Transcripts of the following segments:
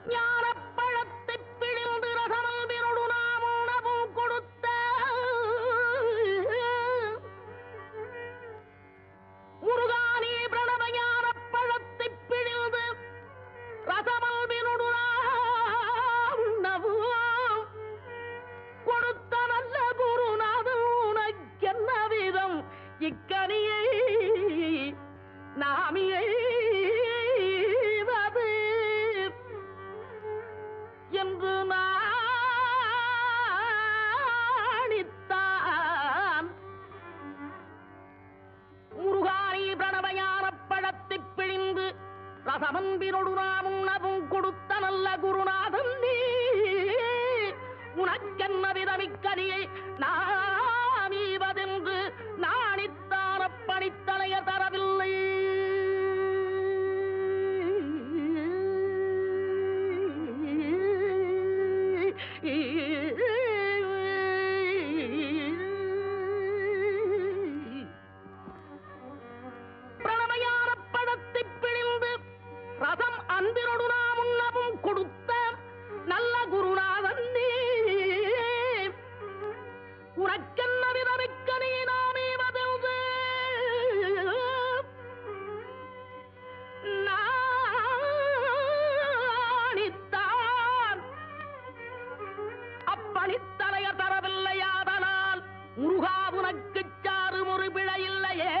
ஞானப்பழத்தைப் பிழிந்து ரசமல்பினொடு நாம் உணவும் கொடுத்த முருகானி பிரணவ ஞானப்பழத்தைப் பிழிந்து ரசமல்பினொடு நாம் உணவும் கொடுத்த நல்ல குருநாதன் உனக்கென்ன விதம் இக்கனியை நாமியை என்று நாணித்தான் முருகானி பிரணவயான பழத்தைப் பிழிந்து ரசமன்பினொடு நாம் உணவும் கொடுத்த நல்ல குருநாதன் நீ உனக்கென்ன விதமிக்கனியை நாமீவதென்று நாணித்தான பணித்தலைய தரவில்லை பிரணமையான பழத்தைப் பிழிந்து ரசம் அன்பினொடு நாம் உண்ணவும் கொடுத்த நல்ல குருநாதன் நீ உனக்கென்ன விதமிக்க நீ நாமே வதல்து நாணித்தான் அப்பணித்தலைய தரவில்லையாதனால் முருகா உனக்குச் சாறு ஒரு பிழையில்லையே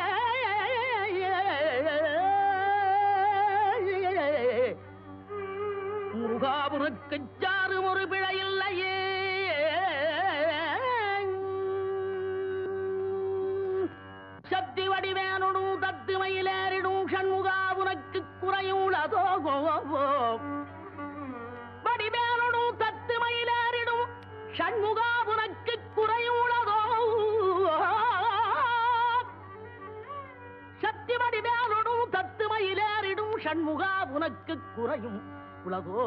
முருகா உனக்குச் சாறு ஒரு பிழையில்லையே சக்தி வடிவேனுடும் தத்து மயிலேறிடும் ஷண்முகா உனக்கு குறையுள்ளதோ வடிவேனுடும் தத்து மயிலேறிடும் ஷண்முகா உனக்கு குறையுள்ளதோ சக்தி வடிவேனுடும் தத்து மயிலேறிடும் ஷண்முகா உனக்கு குறையும் உலகோ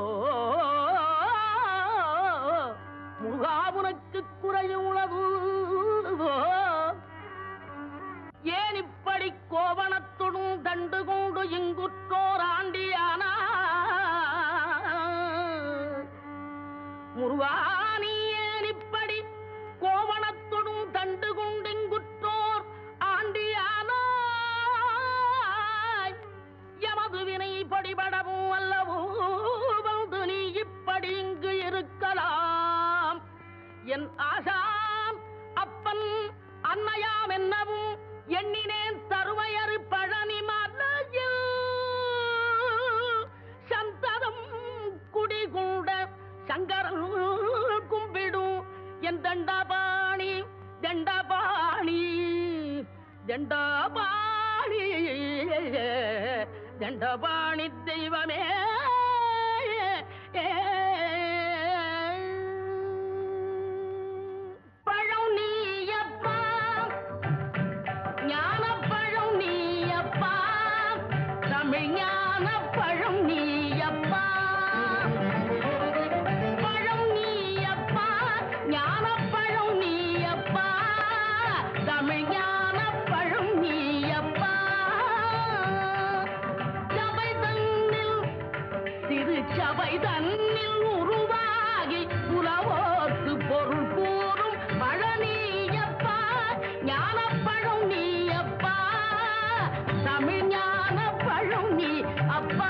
முருகா உனக்கு குறையும் உலகோ ஏன் இப்படி கோவணத்துடும் தண்டு கொண்டு இங்குற்றோர் ஆண்டியானா முருகானி ஏன் இப்படி கோவணத்துடும் தண்டு கொண்டு இங்குற்றோர் ஆண்டியானா எமது வினை படிபடவும் அல்லவோ வந்து நீ இப்படி இங்கு இருக்கலாம் என் ஆசாம் அப்பன் அன்னையாம் என்னவும் எண்ணினேன் தருவையறு பழனி மலையில் சந்ததம் குடிகூட சங்கரன் கும்பிடும் என் தண்டபாணி தண்டபாணி தண்டபாணி தண்டபாணி தெய்வமே பழம் நீயப்பா ஞானப்பழம் நீயப்பா தமிழ் ஞானப்பழம் நீயப்பா பழம் நீயப்பா ஞானப்பழம் நீயப்பா தமிழ் ஞானப்பழம் நீயப்பா சபை தன்னில் திருச்சபை தன்னில் உருவாகி புலவோர்க்கு பொருள் கூறும் பழனியப்பா ஞானப்பழம் நீயப்பா தமிழ் ஞானப்பழம் நீ அப்பா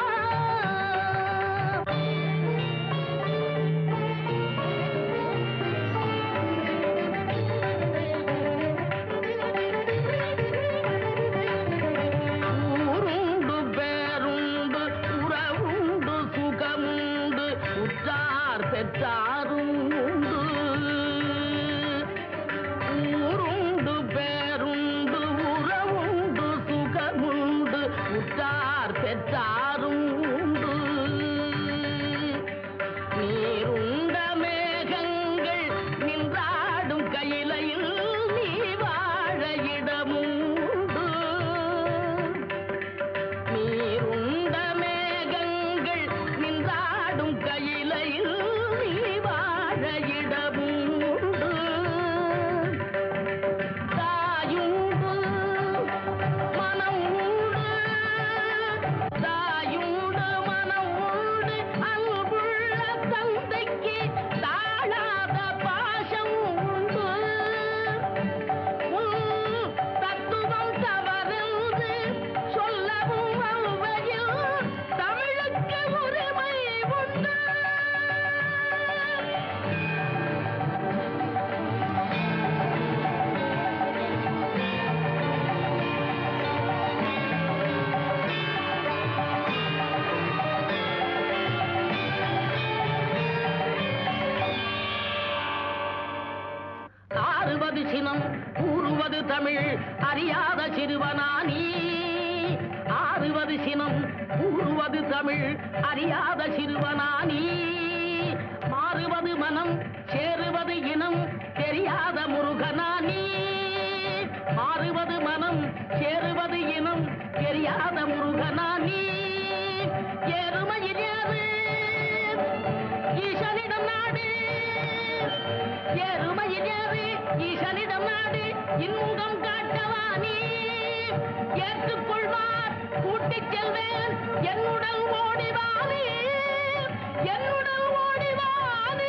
ஊருண்டு பேருண்டு உறவுண்டு சுகமுண்டு உற்றார் பெற்றாரும் உண்டு ஊருண்டு பேருண்டு உறவுண்டு சுகமுண்டு உற்றார் பெற்றாரும் உண்டு நீருண்ட மேகங்கள் நின்றாடும் கையிலையில் நீ வாழ இடமும் உண்டு நீருண்ட மேகங்கள் நின்றாடும் கையிலையில் நீ தமிழ் அறியாத சிறுவனா நீ ஆறுவது சினம் கூறுவது தமிழ் அறியாத சிறுவனா நீ மாறுவது மனம் சேருவது இனம் தெரியாத முருகனா நீ மாறுவது மனம் சேருவது இனம் தெரியாத முருகனா நீ எருமையில் ஏறு ஈசனிடம் நாடு எருமையில் ஏறு ஈசனிடம் நாடு இன்பம் காட்டவா நீ ஏற்றுக்கொள்வார் கூட்டிச் செல்வேன் என்னுடன் ஓடிவானே என்னுடன் ஓடிவானே